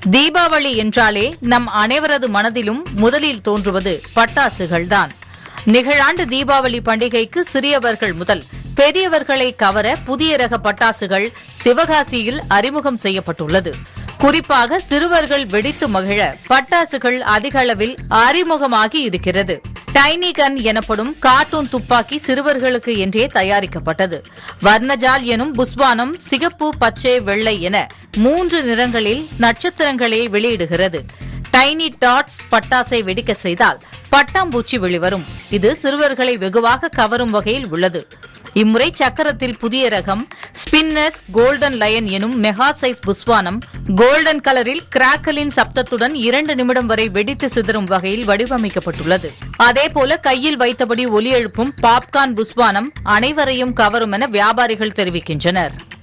தீபாவளி என்றாலே நம் அனைவரது மனதிலும் முதலில் தோன்றுவது பட்டாசுகள்தான் நிகழாண்டு தீபாவளி பண்டிகைக்கு சிறியவர்கள் முதல் பெரியவர்களை கவர புதிய ரக பட்டாசுகள் சிவகாசியில் அறிமுகம் செய்யப்பட்டுள்ளது குறிப்பாக சிறுவர்கள் வெடித்து மகிழ பட்டாசுகள் அதிக அளவில் அறிமுகமாகி இருக்கிறது டைனி கன் எனப்படும் கார்ட்டூன் துப்பாக்கி சிறுவர்களுக்கு என்றே தயாரிக்கப்பட்டது வர்ணஜால் எனும் புஸ்வானம் சிகப்பு பச்சை வெள்ளை என மூன்று நிறங்களில் நட்சத்திரங்களை வெளியிடுகிறது டைனி டாட்ஸ் பட்டாசை வெடிக்க செய்தால் பட்டாம்பூச்சி வெளிவரும் இது சிறுவர்களை வெகுவாக கவரும் வகையில் உள்ளது இம்முறை சக்கரத்தில் புதிய ரகம் ஸ்பின்னஸ் கோல்டன் லயன் எனும் மெகா சைஸ் புஸ்வானம் கோல்டன் கலரில் கிராக்கலின் சப்தத்துடன் இரண்டு நிமிடம் வரை வெடித்து சிதறும் வகையில் வடிவமைக்கப்பட்டுள்ளது அதேபோல கையில் வைத்தபடி ஒலி எழுப்பும் பாப்கார்ன் புஸ்வானம் அனைவரையும் கவரும் என வியாபாரிகள் தெரிவிக்கின்றனர்